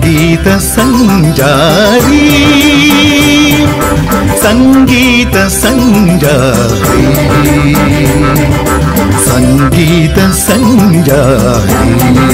സംഗീത സഞ്ചാരി സംഗീത സഞ്ചാരി സംഗീത സഞ്ചാരി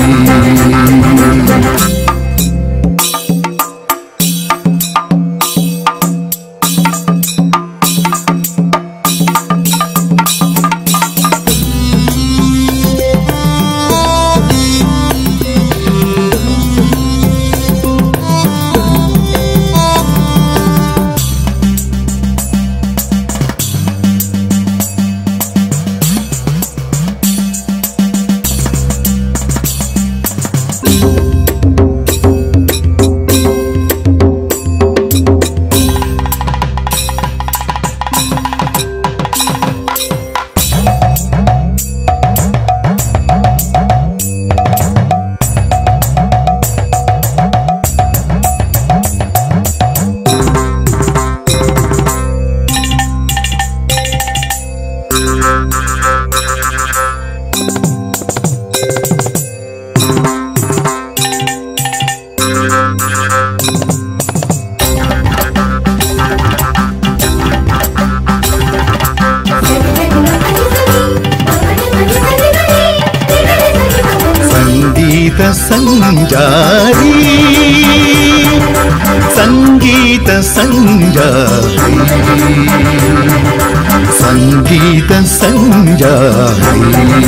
സംഗീത സഞ്ചാരി സംഗീത സഞ്ചാരി സംഗീത സഞ്ചാരി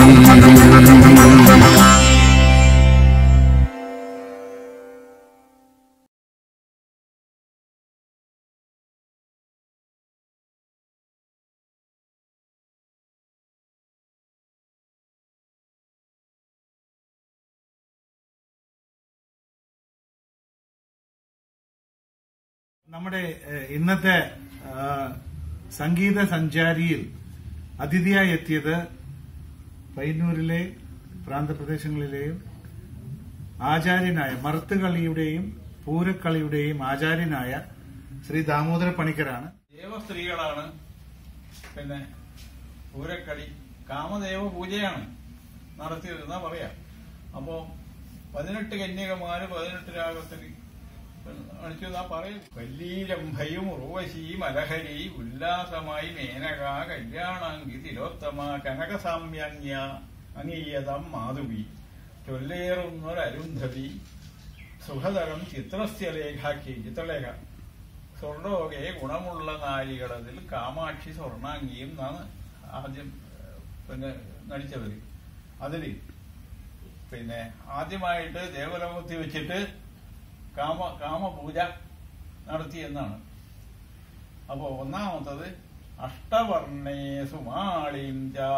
നമ്മുടെ ഏഹ്, ഇന്നത്തെ ആ, സംഗീത സഞ്ചാരിയിൽ അതിഥിയായി എത്തിയത് പയ്യന്നൂരിലെ പ്രാന്തപ്രദേശങ്ങളിലെയും ആചാര്യനായ മറുത്തുകളിയുടെയും പൂരക്കളിയുടെയും ആചാര്യനായ ശ്രീ ദാമോദര പണിക്കരാണ് ദേവ സ്ത്രീകളാണ് പിന്നെ പൂരക്കളി കാമദേവ പൂജയാണ് നടത്തിയതെന്നാ പറയാം അപ്പോ പതിനെട്ട് കന്യകമാര് പതിനെട്ട് രാഗത്തിൽ കളിച്ചതാ പറയും വല്ലീരംഭയും ഉർവശി മലഹരി ഉല്ലാസമായി മേനക കല്യാണാങ്കി തിലോത്തമ കനകസാമ്യാന്യ അങ്ങീയതം മാധുവി ചൊല്ലേറുന്നൊരരുന്ധതി സുഖതരം ചിത്രസ്യ ലേഖാക്കി ചിത്രലേഖ സ്വർലോകെ ഗുണമുള്ള നാരികളതിൽ കാമാക്ഷി സ്വർണാംഗിയും എന്നാണ് ആദ്യം ഏഹ്, പിന്നെ നടിച്ചവര് അതില് പിന്നെ ആദ്യമായിട്ട് ദേവലോകത്തിൽ വെച്ചിട്ട് കാമ കാമപൂജ നടത്തി എന്നാണ് അപ്പോ ഒന്നാമത്തത് അഷ്ടവർണേ സുമാളിം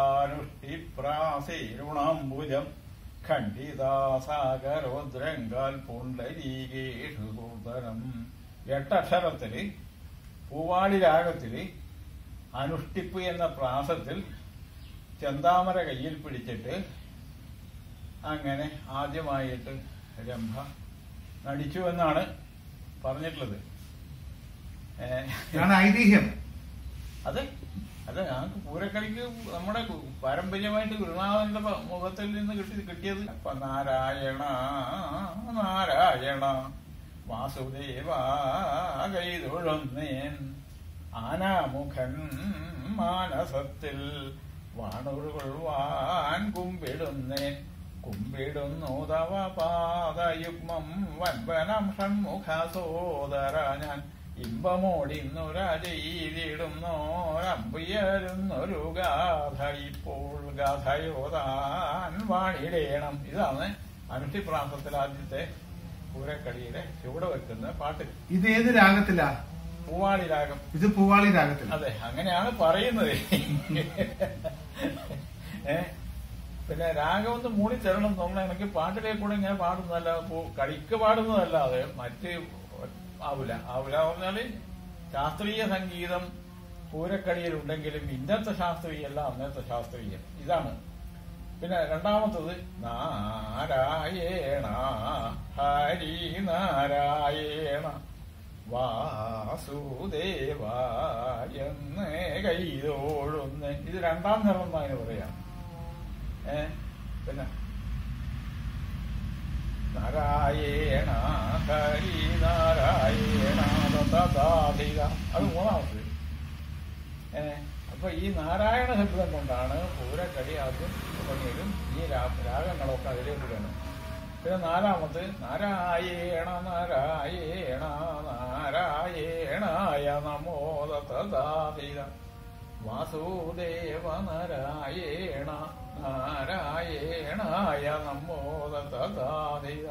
ചാരുഷ്ടിപ്രാസേരുണാംബുജം ഖണ്ഡിതാസാഗരോദ്രങ്കാൽ പുണ്ടരീകേഷു ദൂതരം എട്ടക്ഷരത്തില് പൂവാളി രാഗത്തില് അനുഷ്ഠിപ്പ് എന്ന പ്രാസത്തിൽ ചെന്താമര കയ്യിൽ പിടിച്ചിട്ട് അങ്ങനെ ആദ്യമായിട്ട് രംഭ നടിച്ചു എന്നാണ് പറഞ്ഞിട്ടുള്ളത് ഏ, ഇതാണ് ഐതിഹ്യം അത് അല്ല ഞങ്ങൾക്ക് പൂരക്കളിക്ക് നമ്മുടെ കു- പാരമ്പര്യമായിട്ട് ഗുരുനാഥന്റെ പ- മുഖത്തിൽ നിന്ന് കിട്ടി കിട്ടിയത് അപ്പൊ നാരായണ നാരായണ വാസുദേവ കൈതൊഴുന്നേൻ ആനാമുഖൻ മാനസത്തിൽ വാണുരുകൊള്ളുവാൻ കുമ്പിടുന്നേൻ കുമ്പിടുന്നു തവ പാദയുഗ്മം വൻപനം ഷൺമുഖ സോദര ഞാൻ ഇമ്പമോടിന്നൊരയിലിടുന്നോരമ്പുയരുന്നൊരു ഗാഥ ഇപ്പോൾ ഗാഥയോതാൻ വാണിടേണം ഇതാണ് അനുഷ്ഠിപ്രാസത്തിൽ ആദ്യത്തെ പൂരക്കളിയുടെ ചുവട് വെക്കുന്ന പാട്ട് ഇത് ഏത് രാഗത്തിലാ പൂവാളി രാഗം ഇത് പൂവാളി രാഗത്തിൽ അതെ അങ്ങനെയാണ് പറയുന്നത് ഏ പിന്നെ രാഗം ഒന്ന് മൂടി തരണം എന്നുള്ള എനിക്ക് പാട്ടിലെ കൂടെ ഇങ്ങനെ പാടുന്നതല്ല പൂ- കളിക്ക് പാടുന്നതല്ലാതെ മറ്റ് ആവില്ല ആവില്ല പറഞ്ഞാല് ശാസ്ത്രീയ സംഗീതം പൂരക്കളിയിൽ ഉണ്ടെങ്കിലും ഇന്നത്തെ ശാസ്ത്രീയല്ല അന്നത്തെ ശാസ്ത്രീയം ഇതാണ് പിന്നെ രണ്ടാമത്തത് നാരായണ ഹരി നാരായണ വാസുദേവ എന്ന് കൈതോഴുന്ന് ഇത് രണ്ടാം നിറം എന്നാണ് പറയാം ഏ പിന്നെ നാരായണ ഹരി നാരായണ ദത്താധിക അത് മൂന്നാമത് ഏ അപ്പൊ ഈ നാരായണ ശബ്ദം കൊണ്ടാണ് പൂരക്കടി ആദ്യം തുടങ്ങിയതും ഈ രാ- രാഗങ്ങളൊക്കെ അതിലേക്ക് വരണം പിന്നെ നാലാമത് നാരായണ നാരായണ നാരായണായ നമോ ദത്താധിക വാസുദേവ നാരായണ നാരായണായ നമോ ദത്താധിക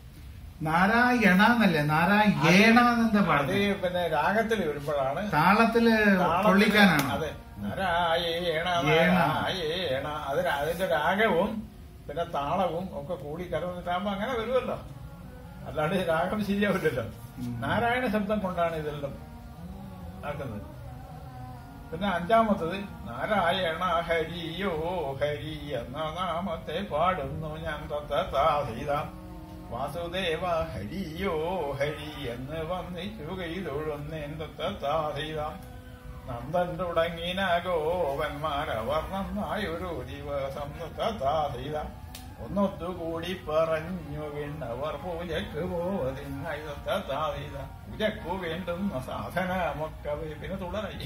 നാരായണ എന്നല്ലേ നാരായണ എന്നെന്താ അത് പാടുന്നത് പിന്നെ രാഗത്തിൽ വരുമ്പോഴാണ് താളത്തില് താളത്തില് കൊള്ളിക്കാനാണ് അതെ നാരായണ ഏണ. നാരായണ അത് രാ- അതിന്റെ രാഗവും പിന്നെ താളവും ഒക്കെ കൂടി കലർന്നിട്ടാകുമ്പോ അങ്ങനെ വരുമല്ലോ അല്ലാണ്ട് ഈ രാഗം ശരിയാവില്ലല്ലോ നാരായണ ശബ്ദം കൊണ്ടാണ് ഇതെല്ലാം ആക്കുന്നത് പിന്നെ അഞ്ചാമത്തത് നാരായണ ഹരിയോ ഹരി എന്ന നാമത്തെ പാടുന്നു ഞാൻ തത്താസീത വാസുദേവ ഹരിയോ ഹരി എന്ന് വന്നിച്ചുകൈതൊഴുന്നേൻ തത്താസീത നന്ദൻ തുടങ്ങിന ഗോപന്മാരവർ നന്നായൊരു ദിവസം തത്താസീത ഒന്നൊത്തുകൂടി പറഞ്ഞു വിണ്ണവർ പൂജക്ക് പോവതിനായി തത്താസീത പൂജക്കു വേണ്ടുന്ന സാധനമൊക്കെ പിന്നെ തുടരായി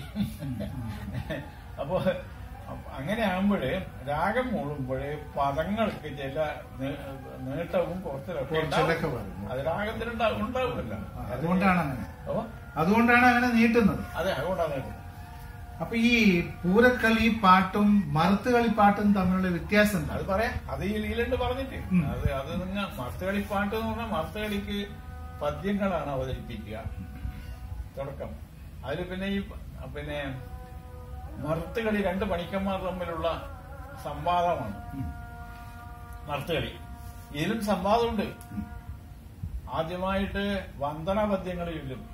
അപ്പോ അപ്പൊ അങ്ങനെ ആകുമ്പോഴ് രാഗം മൂടുമ്പോഴ് പദങ്ങൾക്ക് ചില നീ- നീട്ടവും കുറച്ചിലൊക്കെ കുറച്ചിലൊക്കെ ഉണ്ടാവും. വരും. അത് രാഗത്തിലുണ്ടാവും ഉണ്ടാവുമല്ലോ അതുകൊണ്ടാണ് അങ്ങനെ അപ്പൊ അതുകൊണ്ടാണ് അങ്ങനെ നീട്ടുന്നത് അതെ അതുകൊണ്ടാണ് ഇത്. അപ്പൊ ഈ പൂരക്കളി പാട്ടും മറുത്തുകളി പാട്ടും തമ്മിലുള്ള വ്യത്യാസം എന്താ അത് പറയാം അത് ഈ ലീലുണ്ട് പറഞ്ഞിട്ട് ഉം. അത് അത് നിങ്ങൾ മർത്തകളിപ്പാട്ട് എന്ന് പറഞ്ഞാൽ മർത്തകളിക്ക് പദ്യങ്ങളാണ് അവതരിപ്പിക്കുക തുടക്കം അതിൽ പിന്നെ ഈ പിന്നെ മർത്തുകളി രണ്ട് പണിക്കന്മാർ തമ്മിലുള്ള സംവാദമാണ് മർത്തുകളി ഇതിലും സംവാദമുണ്ട് ആദ്യമായിട്ട് വന്ദന പദ്യങ്ങൾ ചൊല്ലും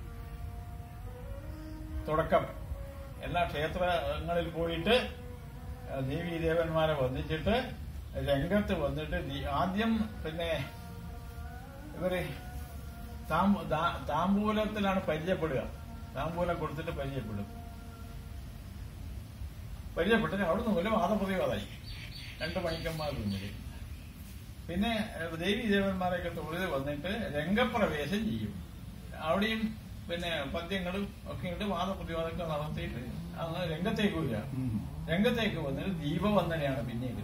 തുടക്കം എല്ലാ ക്ഷേത്രങ്ങളിൽ പോയിട്ട് ദേവീ ദേവന്മാരെ വന്നിച്ചിട്ട് രംഗത്ത് വന്നിട്ട് ദി- ആദ്യം പിന്നെ ഇവര് താമ്പ- താ- താമ്പൂലത്തിലാണ് പരിചയപ്പെടുക താമ്പൂലം കൊടുത്തിട്ട് പരിചയപ്പെടും പരിചയപ്പെട്ടിട്ട് അവിടെ നിന്ന് ഒരു വാദപ്രതിവാദമായി രണ്ട് മണിക്കന്മാർ മുന്നിൽ പിന്നെ ഏഹ്, ദേവീ ദേവന്മാരെയൊക്കെ തൊഴുത് വന്നിട്ട് രംഗപ്രവേശം ചെയ്യും അവിടെയും പിന്നെ പദ്യങ്ങളും ഒക്കെ ഉണ്ട് വാദപ്രതിവാദമൊക്കെ നടത്തിയിട്ട് അങ്ങ് രംഗത്തേക്ക് വരിക ഉം. രംഗത്തേക്ക് വന്നിട്ട് ദീപവന്ദനയാണ് പിന്നീട്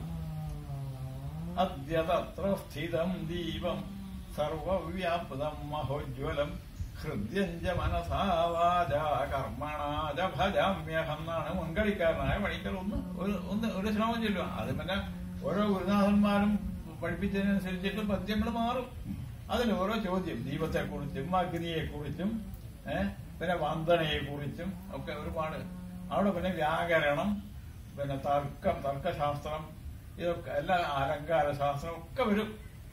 അദ്യതത്ര സ്ഥിതം ദീപം സർവവ്യാപൃതം മഹോജ്വലം ഹൃദ്യഞ്ച മനസാവാച കർമ്മണാച ഭജാമ്യഹം എന്നാണ് മുൻകളിക്കാരനായ പണിക്കർ ഒന്ന് ഒരു ഒന്ന് ഒരു ശ്രമം ചൊല്ലുക അത് പിന്നെ ഓരോ ഗുരുനാഥന്മാരും പഠിപ്പിച്ചതിനനുസരിച്ചിട്ട് പദ്യങ്ങൾ മാറും അതിൽ ഓരോ ചോദ്യം ദീപത്തെക്കുറിച്ചും അഗ്നിയെക്കുറിച്ചും ഏഹ് പിന്നെ വന്ദനയെക്കുറിച്ചും ഒക്കെ ഒരുപാട് അവിടെ പിന്നെ വ്യാകരണം പിന്നെ തർക്കം തർക്കശാസ്ത്രം ഇതൊക്കെ എല്ലാ അലങ്കാര ശാസ്ത്രം ഒക്കെ വരും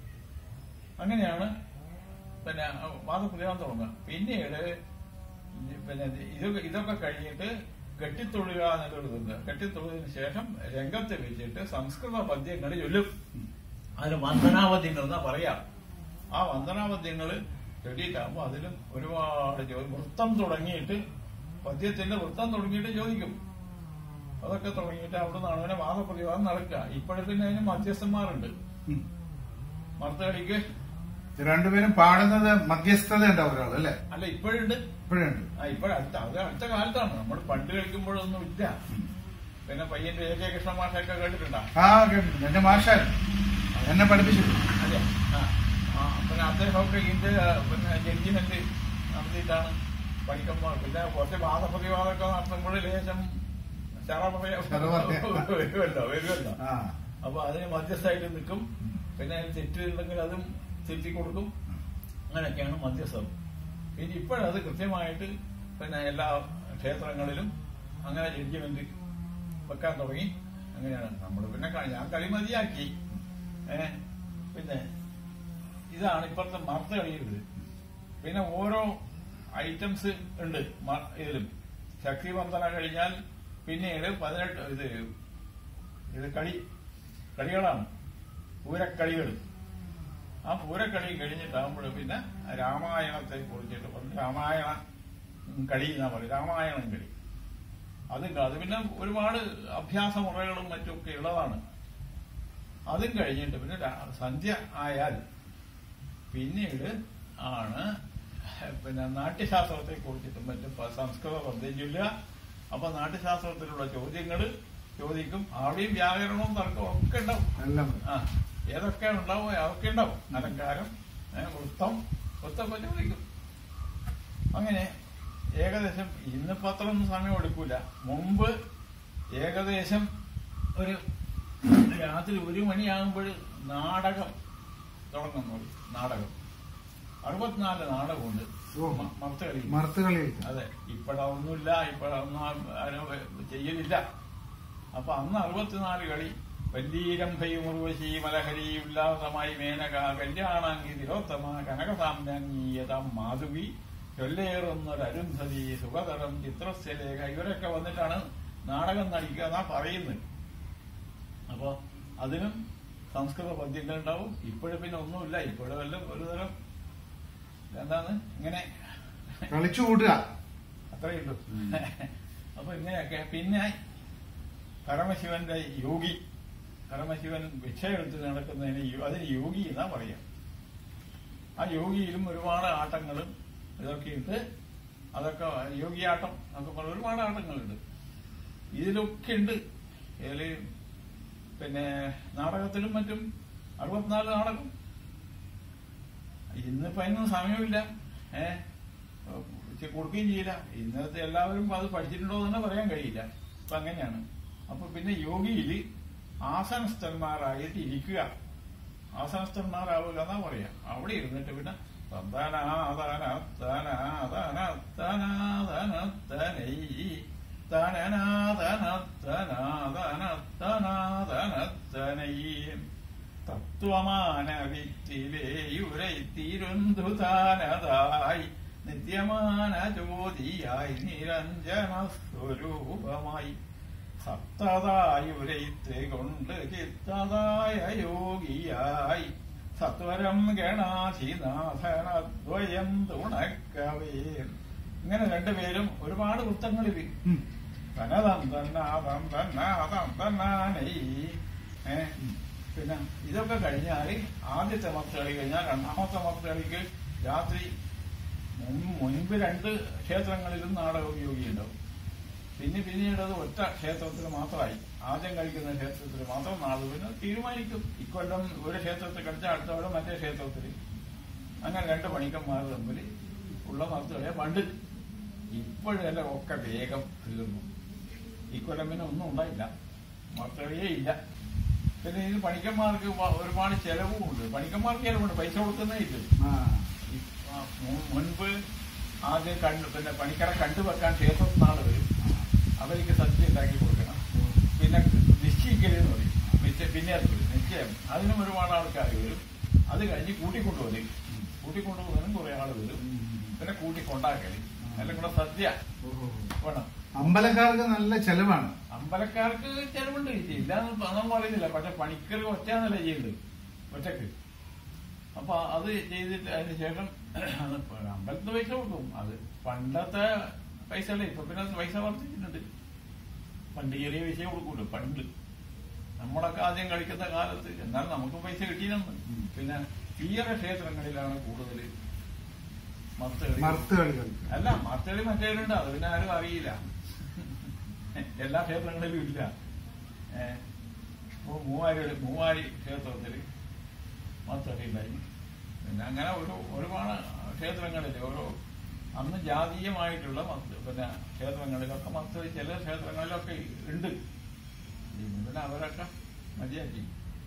അങ്ങനെയാണ് പിന്നെ വാദപ്രതിവാദം തുടങ്ങുക പിന്നീട് പിന്നെ ഇതൊക്കെ ഇതൊക്കെ കഴിഞ്ഞിട്ട് കെട്ടിത്തൊഴുക എന്നുള്ളത് കെട്ടിത്തൊഴുതിന് ശേഷം രംഗത്ത് വെച്ചിട്ട് സംസ്കൃത പദ്യങ്ങൾ ചൊല്ലും അതിന് വന്ദനാപദ്യങ്ങൾ എന്നാ പറയാം ആ വന്ദനാപദ്യങ്ങൾ ചൊല്ലിയിട്ടാകുമ്പോൾ അതിലും ഒരുപാട് ചോ- വൃത്തം തുടങ്ങിയിട്ട് പദ്യത്തിന്റെ വൃത്തം തുടങ്ങിയിട്ട് ചോദിക്കും അതൊക്കെ തുടങ്ങിയിട്ട് അവിടെ നിന്നാണ് അവനെ വാദപ്രതിവാദം നടക്കുക ഇപ്പോഴത്തിന് അതിന് മധ്യസ്ഥന്മാരുണ്ട് ഉം. മർത്തകളിക്ക് രണ്ടുപേരും പാടുന്നത് മധ്യസ്ഥത ഉണ്ടാവും ഒരാൾ അല്ലെ അല്ല ഇപ്പോഴുണ്ട് ഇപ്പോഴുണ്ട് ആ ഇപ്പോഴടുത്ത അത് അടുത്ത കാലത്താണ് നമ്മൾ പണ്ട് കളിക്കുമ്പോഴൊന്നും ഇല്ല പിന്നെ പയ്യന്റെ എ കെ കൃഷ്ണ മാഷൊക്കെ കേട്ടിട്ടുണ്ടോ ആ കേട്ടിട്ടുണ്ട് എന്റെ മാഷാൻ എന്നെ പഠിപ്പിച്ചു അതെ ആ ആ, പിന്നെ അദ്ദേഹമൊക്കെ ഇതിന്റെ പിന്നെ ജഡ്ജിമെന്റ് നടത്തിയിട്ടാണ് പഠിക്കുമ്പോൾ പിന്നെ കുറച്ച് വാദപ്രതിവാദമൊക്കെ നടത്തുമ്പോൾ ലേശം ചറ പറയാ ചറ പറയാ. വരുമല്ലോ വരുമല്ലോ ആ അപ്പൊ അതിന് മധ്യസ്ഥമായിട്ട് നിൽക്കും പിന്നെ അതിന് തെറ്റുണ്ടെങ്കിൽ അതും തിരുത്തി കൊടുക്കും അങ്ങനെയൊക്കെയാണ് മധ്യസ്ഥം പിന്നെ ഇപ്പോഴത് കൃത്യമായിട്ട് പിന്നെ എല്ലാ ക്ഷേത്രങ്ങളിലും അങ്ങനെ ജഡ്ജിമെന്റ് വെക്കാൻ തുടങ്ങി അങ്ങനെയാണ് നമ്മൾ പിന്നെ ക- ഞാൻ കളി മതിയാക്കി ഏ പിന്നെ ഇതാണ് ഇപ്പോഴത്തെ മർത്ത കളിയുള്ളത് പിന്നെ ഓരോ ഐറ്റംസ് ഉണ്ട് മ- ഇതിലും ശക്തിവന്ദന കഴിഞ്ഞാൽ പിന്നീട് പതിനെട്ട് ഇത് ഇത് കളി കളികളാണ് പൂരക്കളികൾ ആ പൂരക്കളി കഴിഞ്ഞിട്ടാകുമ്പോൾ പിന്നെ രാമായണത്തെ കുറിച്ചിട്ട് പറഞ്ഞു രാമായണ കളി എന്നാ പറയും രാമായണം കളി അതും ക- അത് പിന്നെ ഒരുപാട് അഭ്യാസ മുറകളും മറ്റുമൊക്കെ ഉള്ളതാണ് അതും കഴിഞ്ഞിട്ട് പിന്നെ രാ- സന്ധ്യ ആയാൽ പിന്നീട് ആണ് പിന്നെ നാട്യശാസ്ത്രത്തെ കുറിച്ചിട്ടും മറ്റും പ- സംസ്കൃത പദ്യം ചൊല്ലുക അപ്പൊ നാട്യശാസ്ത്രത്തിലുള്ള ചോദ്യങ്ങൾ ചോദിക്കും അവിടെയും വ്യാകരണവും തർക്കവും ഒക്കെ ഉണ്ടാവും എല്ലാം ആ ഏതൊക്കെ ഉണ്ടാവും അതൊക്കെ ഉണ്ടാവും അലങ്കാരം ഏ, വൃത്തം വൃത്തമൊക്കെ ചോദിക്കും അങ്ങനെ ഏകദേശം ഇന്നിപ്പോ അത്രയൊന്നും സമയം എടുക്കൂല മുമ്പ് ഏകദേശം ഒരു രാത്രി ഒരു മണിയാകുമ്പോൾ നാടകം തുടങ്ങുന്നു നാടകം അറുപത്തിനാല് നാടകമുണ്ട് ഓ. മ- മർത്തകളി മറുത്തുകളിൽ അതെ ഇപ്പോഴൊന്നുമില്ല ഇപ്പോഴൊന്നും ആരും ചെയ്യലില്ല അപ്പൊ അന്ന് അറുപത്തിനാല് കളി വല്ലീരംഭയും ഉർവശി മലഹരി ഉല്ലാസമായി മേനക കല്യാണാംഗി തിരോത്തമ കനകസാമ്യാംഗീയതം മാധുവി ചൊല്ലേറുന്നൊരു അരുന്ധതി സുഖതരം ചിത്രസ്യലേഖ ഇവരൊക്കെ വന്നിട്ടാണ് നാടകം നടിക്കുക എന്നാ പറയുന്നത് അപ്പൊ അതിനും സംസ്കൃത പദ്യങ്ങൾ ഉണ്ടാവും ഇപ്പോഴും പിന്നെ ഒന്നുമില്ല ഇപ്പോഴും എല്ലാം ഒരു തരം എന്താണ് ഇങ്ങനെ കളിച്ചു കൂട്ടുക അത്രയേ ഉള്ളൂ അപ്പൊ ഇങ്ങനെയൊക്കെ പിന്നെ പരമശിവന്റെ യോഗി പരമശിവൻ ഭിക്ഷയെടുത്ത് നടക്കുന്നതിന് യോ- അതിന് യോഗി എന്നാ പറയാം ആ യോഗിയിലും ഒരുപാട് ആട്ടങ്ങളും ഇതൊക്കെ ഉണ്ട് അതൊക്കെ യോഗിയാട്ടം എന്നൊക്കെ പറഞ്ഞ ഒരുപാട് ആട്ടങ്ങളുണ്ട് ഇതിലൊക്കെ ഉണ്ട് ഇതില് പിന്നെ നാടകത്തിലും മറ്റും അറുപത്തിനാല് നാടകം ഇന്നിപ്പോ അതിനൊന്നും സമയമില്ല ഏ ചെ- കൊടുക്കുകയും ചെയ്യില്ല ഇന്നത്തെ എല്ലാവരും അത് പഠിച്ചിട്ടുണ്ടോ എന്ന് തന്നെ പറയാൻ കഴിയില്ല അപ്പൊ അങ്ങനെയാണ് അപ്പൊ പിന്നെ യോഗിയില് ആസനസ്ഥന്മാരായിട്ട് ഇരിക്കുക ആസനസ്ഥന്മാരാവുക എന്നാ പറയാ അവിടെ ഇരുന്നിട്ട് പിന്നെ തന്താന തന തന തന തന തന തനൈ തനന തന തന തന തന തന തനൈ തത്വമാന വിത്തിലേയുരൈത്തിരുന്തു താനതായി നിത്യമാന ജ്യോതിയായി നിരഞ്ജന സ്വരൂപമായി സപ്തതായുരൈത്ത് കൊണ്ട് ചിത്തതായ യോഗിയായി സത്വരം ഗണാശിനാഥനദ്വയം തുണക്കവേ ഇങ്ങനെ രണ്ടുപേരും ഒരുപാട് വൃത്തങ്ങളിൽ ഉം. തനതം തന്നാതം തന്നാതം തന്നാനൈ ഏ പിന്നെ ഇതൊക്കെ കഴിഞ്ഞാല് ആദ്യത്തെ മത്തളി കഴിഞ്ഞാൽ രണ്ടാമത്തെ മത്തളിക്ക് രാത്രി മുൻ- മുൻപ് രണ്ട് ക്ഷേത്രങ്ങളിലും നാടക ഉപയോഗിയുണ്ടാവും പിന്നെ പിന്നീട് അത് ഒറ്റ ക്ഷേത്രത്തിൽ മാത്രമായി ആദ്യം കഴിക്കുന്ന ക്ഷേത്രത്തിൽ മാത്രം നാളെ പിന്നെ തീരുമാനിക്കും ഇക്കൊല്ലം ഒരു ക്ഷേത്രത്തിൽ കളിച്ച അടുത്ത കൊല്ലം മറ്റേ ക്ഷേത്രത്തിൽ അങ്ങനെ രണ്ട് പണിക്കന്മാർ തമ്മിൽ ഉള്ള മറുത്തുകളെ പണ്ട് ഇപ്പോഴെല്ലാം ഒക്കെ വേഗം തീർന്നു ഇക്കൊല്ലം പിന്നെ ഒന്നും ഉണ്ടായില്ല മറുത്തുകളിയേ ഇല്ല പിന്നെ ഇത് പണിക്കന്മാർക്ക് വ- ഒരുപാട് ചെലവും ഉണ്ട് പണിക്കന്മാർക്ക് ചെലവുണ്ട് പൈസ കൊടുക്കുന്നേ ഇല്ല ആ. ഈ- ആ, മു- മുൻപ് ആദ്യം കണ്ടു പിന്നെ പണിക്കറെ കണ്ടുവെക്കാൻ ക്ഷേത്രത്തിനാള് വരും അവർക്ക് സദ്യ ഉണ്ടാക്കി കൊടുക്കണം പിന്നെ നിശ്ചയിക്കലെന്ന് പറയും നിശ്ചയ പിന്നെ അത് വരും നിശ്ചയം അതിനും ഒരുപാട് ആൾക്കാർ വരും അത് കഴിഞ്ഞ് കൂട്ടിക്കൊണ്ടുവരും കൂട്ടിക്കൊണ്ടുപോകാനും കുറെ ആള് വരും പിന്നെ കൂട്ടിക്കൊണ്ടാക്കല് എല്ലാം കൂടെ സദ്യ ഓഹോ. വേണം അമ്പലക്കാർക്ക് നല്ല ചെലവാണ് അമ്പലക്കാർക്ക് ചെലവുണ്ട് ഇല്ല എന്ന് പറയുന്നില്ല പക്ഷെ പണിക്കർ ഒറ്റന്നല്ല ചെയ്യുന്നത് ഒറ്റക്ക് അപ്പൊ അത് ചെയ്തിട്ട് അതിന് ശേഷം അത് അമ്പലത്തിന് പൈസ കൊടുക്കും അത് പണ്ടത്തെ പൈസ അല്ലേ ഇപ്പൊ പിന്നെ അത് പൈസ വർദ്ധിച്ചിട്ടുണ്ട് പണ്ട് ചെറിയ പൈസ കൊടുക്കൂല്ലോ പണ്ട് നമ്മളൊക്കെ ആദ്യം കളിക്കുന്ന കാലത്ത് എന്നാൽ നമുക്ക് പൈസ കിട്ടിയിരുന്നു പിന്നെ തീയറ ക്ഷേത്രങ്ങളിലാണ് കൂടുതൽ മർത്തകളി മറുത്ത് കളികൾ അല്ല മറ്റേത് മറ്റേലുണ്ട് അത് പിന്നെ ആരും അറിയില്ല എല്ലാ ക്ഷേത്രങ്ങളിലും ഇല്ല ഏഹ് ഇപ്പൊ മൂവാരി മൂവാരി ക്ഷേത്രത്തില് മത്തടിയിലായി പിന്നെ അങ്ങനെ ഒരു ഒരുപാട് ക്ഷേത്രങ്ങളിൽ ഓരോ അന്ന് ജാതീയമായിട്ടുള്ള മത്ത് പിന്നെ ക്ഷേത്രങ്ങളിലൊക്കെ മത്ത് ചില ക്ഷേത്രങ്ങളിലൊക്കെ ഉണ്ട് ഇന്ന് പിന്നെ അവരൊക്കെ മതിയാക്കി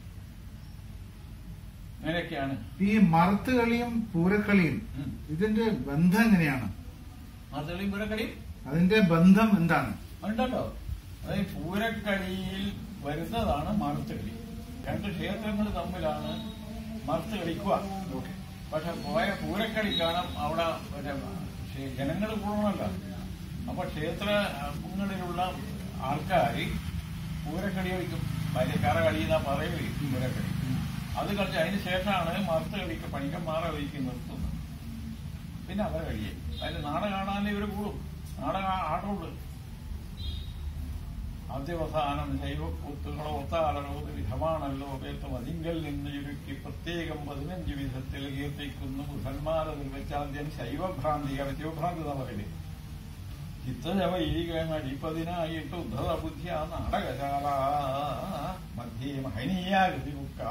അങ്ങനെയൊക്കെയാണ് ഈ മറുത്ത് കളിയും പൂരക്കളിയും ഉം. ഇതിന്റെ ബന്ധം എങ്ങനെയാണ് മത്തളിയും പുരക്കളിയും അതിന്റെ ബന്ധം എന്താണ് ഉണ്ടല്ലോ അതായത് പൂരക്കളിയിൽ വരുന്നതാണ് മറുത്തുകളി രണ്ട് ക്ഷേത്രങ്ങൾ തമ്മിലാണ് മറുത്ത് കളിക്കുക പക്ഷെ പോയ പൂരക്കളി കാണാൻ അവിടെ പിന്നെ ജനങ്ങൾ കൂടണമല്ലോ അപ്പൊ ക്ഷേത്രങ്ങളിലുള്ള ആൾക്കാർ പൂരക്കളി കളിക്കും വലിയ കറ കളി എന്നാ പറയല് പൂരക്കളി അത് കളിച്ച് അതിന് ശേഷമാണ് മറുത്ത് കളിക്ക് പണിക്കന്മാരെ കളിക്ക് നിർത്തുന്നത് പിന്നെ അവരെ കഴിയേ അതിന് നാടകം കാണാനേ ഇവര് കൂടും നാടകം ആട്ടമുണ്ട് ആദ്യവസാനം ശൈവക്കൂത്തുകളോ ഒത്താളറോത് വിധമാണല്ലോ കേട്ടും അതിങ്കൽ നിന്ന് ചുരുക്കി പ്രത്യേകം പതിനഞ്ച് വിധത്തിൽ കീർത്തിക്കുന്നു ബുധന്മാരതിൽ വെച്ചാദ്യം ശൈവഭ്രാന്തിയാണ് ശിവഭ്രാന്തി എന്ന് പറയല് ചിത്തജവൈകൻ അടിപ്പതിനായിട്ട് ഉദ്ധത ബുദ്ധിയ നാടകശാല മധ്യേ മഹനീയാകൃതി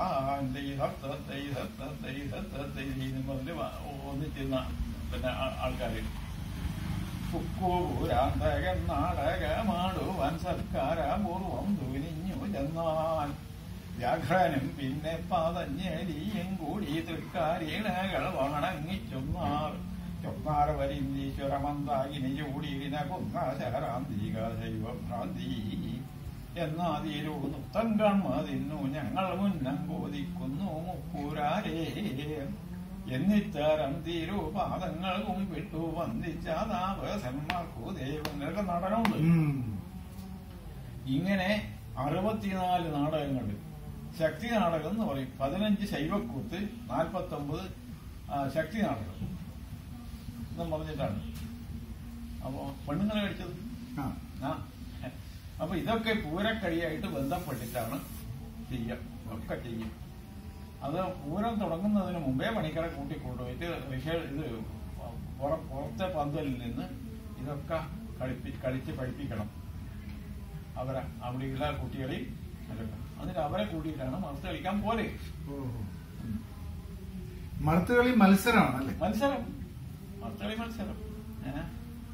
മുതല് ഒന്നിച്ചിരുന്ന പിന്നെ ആ- ആൾക്കാര് പുക്കൂരാന്തകൻ നാടകമാടുവാൻ സർക്കാരപൂർവം തുനിഞ്ഞു ചെന്നാൽ വ്യാഘ്രനും പിന്നെ പാതഞ്ഞേലിയും കൂടി തൃക്കാരീണകൾ വണങ്ങിച്ചൊന്നാർ ചൊന്നാർ വരിന്തീശ്വരമന്താകിനി ചൂടിയിടിന കൊന്ന ശരാന്തിക ശൈവഭ്രാന്തി എന്നാതീരു നൃത്തം കാൺമതിന്നു ഞങ്ങൾ മുന്നം ബോധിക്കുന്നു മുക്കൂരാരേ എന്നിത്തരം തിരുപാദങ്ങൾ കുമ്പിട്ടു വന്ദിച്ചാതാവസന്മാർക്കു ദൈവങ്ങൾക്ക് നടനമുണ്ട് ഉം. ഇങ്ങനെ അറുപത്തിനാല് നാടകങ്ങൾ ശക്തി നാടകം എന്ന് പറയും പതിനഞ്ച് ശൈവക്കൂത്ത് നാൽപ്പത്തി ഒമ്പത് ശക്തി നാടകം എന്നും പറഞ്ഞിട്ടാണ് അപ്പോ പെണ്ണുങ്ങളെ കഴിച്ചത് ആ. ആ അപ്പൊ ഇതൊക്കെ പൂരക്കളിയായിട്ട് ബന്ധപ്പെട്ടിട്ടാണ് ചെയ്യുക ഒക്കെ ചെയ്യും അത് പൂരം തുടങ്ങുന്നതിന് മുമ്പേ പണിക്കരെ കൂട്ടിക്കൊണ്ടുപോയിട്ട് ഋഷി ഇത് പുറ- പുറത്തെ പന്തലിൽ നിന്ന് ഇതൊക്കെ കളിപ്പി കളിച്ച് പഠിപ്പിക്കണം അവരെ അവിടെയുള്ള കുട്ടികളെയും അതൊക്കെ എന്നിട്ട് അവരെ കൂട്ടിയിട്ടാണ് മറുത്ത് കളിക്കാൻ പോലെ ഓഹോ. മറുത്തുകളി മത്സരമാണ് അല്ലേ മത്സരം മറുത്തളി മത്സരം ഏ?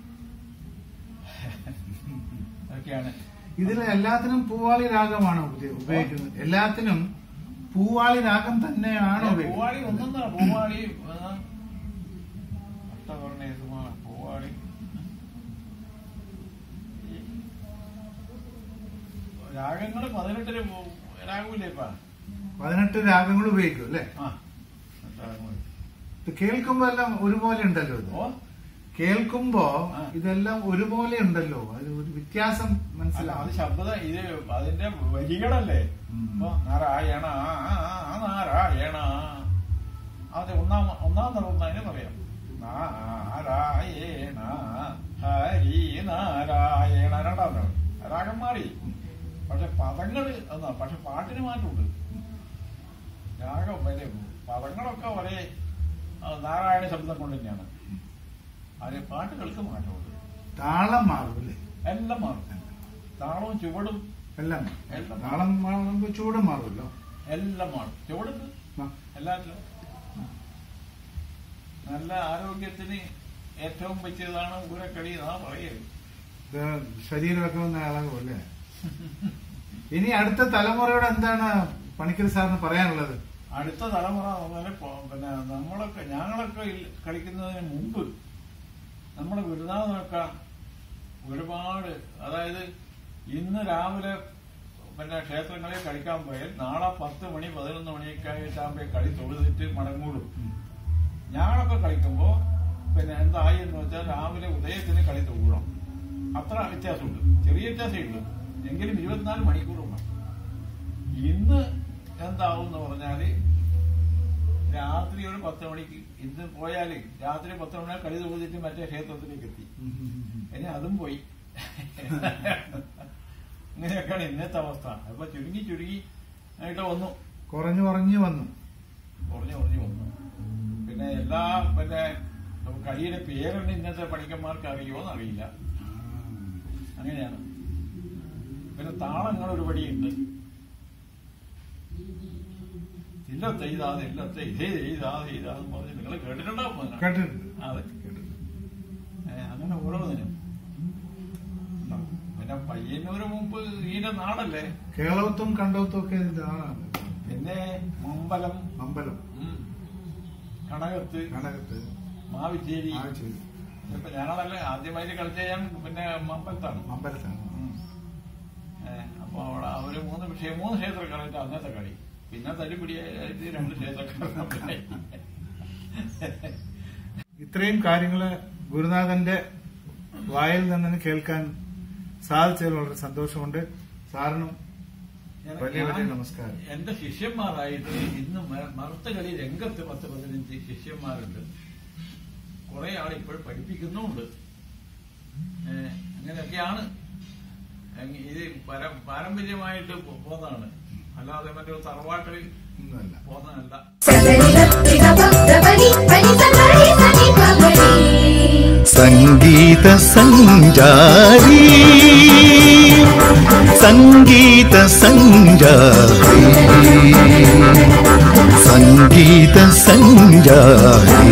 അതൊക്കെയാണ് ഇതിൽ എല്ലാത്തിനും പൂവാളി രാഗമാണ് ഉപ- ഉപയോഗിക്കുന്നത് എല്ലാത്തിനും പൂവാളി രാഗം തന്നെയാണ് പൂവാളി ഉപയോഗിക്കുന്നത് ഒന്നെന്നാ പൂവാളി ആ, അഷ്ടവർണ്ണേസുമാ പൂവാളി ഈ രാഗങ്ങള് പതിനെട്ടില് പോ- രാഗമില്ലേ ഇപ്പ പതിനെട്ട് രാഗങ്ങൾ ഉപയോഗിക്കും അല്ലേ ആ രാഗങ്ങള്. ഇത് കേൾക്കുമ്പോ എല്ലാം ഒരുപോലെ ഉണ്ടല്ലോ ഇത് ഓ കേൾക്കുമ്പോ ആ. ഇതെല്ലാം ഒരുപോലെ ഉണ്ടല്ലോ അത് ഒരു വ്യത്യാസം അല്ല അത് മനസ്സിലാവും ശബ്ദ ഇത് അതിന്റെ വരികളല്ലേ ഉം. ഇപ്പൊ നാരായണ നാരായണ അത് ഒന്നാം ഒന്നാം തലമുറ പറയാം നാരായണ ഹരി നാരായണ രണ്ടാം തലം രാഗം മാറി പക്ഷെ പദങ്ങള് എന്നാ പക്ഷെ പാട്ടിന് മാറ്റമുണ്ട് രാഗം വരെ പദങ്ങളൊക്കെ ഒരേ ആ, നാരായണ ശബ്ദം കൊണ്ട് തന്നെയാണ് അത് പാട്ടുകൾക്ക് മാറ്റമുണ്ട് താളം മാറും അല്ലേ എല്ലാം മാറും താളവും ചുവടും എല്ലാം എല്ലാം. താളം മാറുമ്പോ ചൂടും മാറുമല്ലോ എല്ലാം മാറും ചുവടുണ്ട് ആ. എല്ലാത്തിലും നല്ല ആരോഗ്യത്തിന് ഏറ്റവും പറ്റിയതാണ് ഊരക്കളി എന്നാ പറയരുത് ഇത് ശരീരമൊക്കെ ഒന്ന് ഇളകും അല്ലേ ഇനി അടുത്ത തലമുറയോട് എന്താണ് പണിക്കർ സാറിന് പറയാനുള്ളത് അടുത്ത തലമുറ പറഞ്ഞാല് പോ- പിന്നെ നമ്മളൊക്കെ ഞങ്ങളൊക്കെ ഇൽ- കളിക്കുന്നതിന് മുമ്പ് നമ്മുടെ ഗുരുനാഥനൊക്കെ ഒരുപാട് അതായത് ഇന്ന് രാവിലെ പിന്നെ ക്ഷേത്രങ്ങളിൽ കളിക്കാൻ പോയാൽ നാളെ പത്ത് മണി പതിനൊന്ന് മണിയൊക്കെ ആയിട്ടാകുമ്പോ കളി തൊഴുതിട്ട് മടങ്ങൂടും ഞങ്ങളൊക്കെ കളിക്കുമ്പോ പിന്നെ എന്തായി എന്ന് വെച്ചാൽ രാവിലെ ഉദയത്തിന് കളി തൊഴണം അത്ര വ്യത്യാസമുണ്ട് ചെറിയ വ്യത്യാസമേ ഉള്ളൂ എങ്കിലും ഇരുപത്തിനാല് മണിക്കൂർ വേണം ഇന്ന് എന്താവും എന്ന് പറഞ്ഞാല് രാത്രി ഒരു പത്ത് മണിക്ക് ഇന്ന് പോയാല് രാത്രി പത്ത് മണി കളി തൊഴുതിട്ട് മറ്റേ ക്ഷേത്രത്തിലേക്ക് എത്തി ഇനി അതും പോയി ഇങ്ങനെയൊക്കെയാണ് ഇന്നത്തെ അവസ്ഥ അപ്പൊ ചുരുങ്ങി ചുരുങ്ങി ആയിട്ട് വന്നു കുറഞ്ഞു കുറഞ്ഞു വന്നു കുറഞ്ഞു കുറഞ്ഞു വന്നു പിന്നെ എല്ലാ പിന്നെ കളിയുടെ പേരുണ്ട് ഇന്നത്തെ പണിക്കന്മാർക്ക് അറിയുമോന്ന് അറിയില്ല അങ്ങനെയാണ് പിന്നെ താളങ്ങൾ ഒരു പടിയുണ്ട് ഇല്ലത്തെ ഇതാതെ ഇല്ലത്തെ ഇതേ ഇതാതെ ഇതാന്ന് പറഞ്ഞ് നിങ്ങൾ കേട്ടിട്ടുണ്ടാവും അതിനെ. കേട്ടിട്ടുണ്ട് അതെ കേട്ടിട്ടുണ്ട്. ഏ, അങ്ങനെ ഓരോന്നിനും ഉണ്ടാവും. പിന്നെ പയ്യന്നൂര് മുമ്പ് ഈന്റെ നാടല്ലേ കേളവത്തും കണ്ടവത്തും ഒക്കെ ഇതാണ് പിന്നെ മമ്പലം അമ്പലം ഉം, കണകത്ത് കനകത്ത് മാവിച്ചേരി ആഴ്ചയിൽ ഇപ്പൊ ഞങ്ങളല്ല ആദ്യമായിട്ട് കളിച്ച ഞാൻ പിന്നെ മമ്പലത്താണ് അമ്പലത്താണ് ഉം. ഏ, അപ്പൊ അവിടെ അവര് മൂന്ന് വിഷയം മൂന്ന് ക്ഷേത്രക്കാരായിട്ട് അന്നത്തെ കളി പിന്നെ തല്ലുപിടിയായിട്ട് രണ്ട് ക്ഷേത്രക്കാരായി ഇത്രയും കാര്യങ്ങള് ഗുരുനാഥന്റെ വായിൽ നിന്ന് കേൾക്കാൻ സാധിച്ചതിൽ വളരെ സന്തോഷമുണ്ട് സാറിനും വലിയ വലിയ നമസ്കാരം എന്റെ ശിഷ്യന്മാരായിട്ട് ഇന്ന് മ- മറുത്ത കളി രംഗത്ത് പത്ത് പതിനഞ്ച് ശിഷ്യന്മാരുണ്ട് കുറെ ആൾ ഇപ്പോൾ പഠിപ്പിക്കുന്നുമുണ്ട് ഏ, അങ്ങനെയൊക്കെയാണ് എങ്ങ- ഇത് പര- പാരമ്പര്യമായിട്ട് പോന്നതാണ് അല്ലാതെ മറ്റൊരു തറവാട്ടിൽ ഒന്നുമല്ല പോന്നതല്ല സംഗീത സഞ്ചാരി സംഗീത സഞ്ചാരി സംഗീത സഞ്ചാരി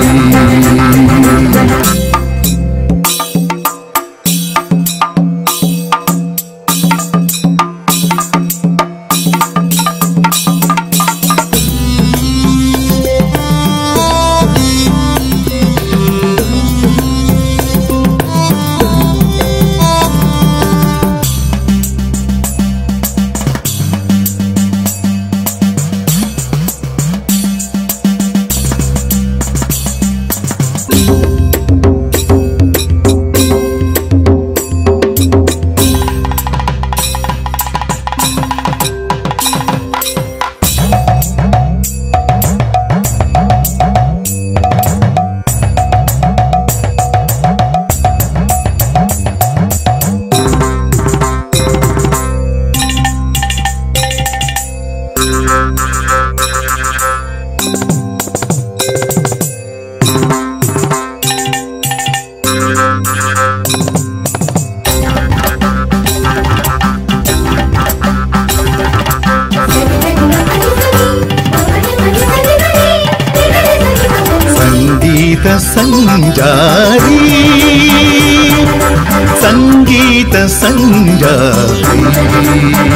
സംഗീത സഞ്ചാരി സംഗീത സഞ്ചാരി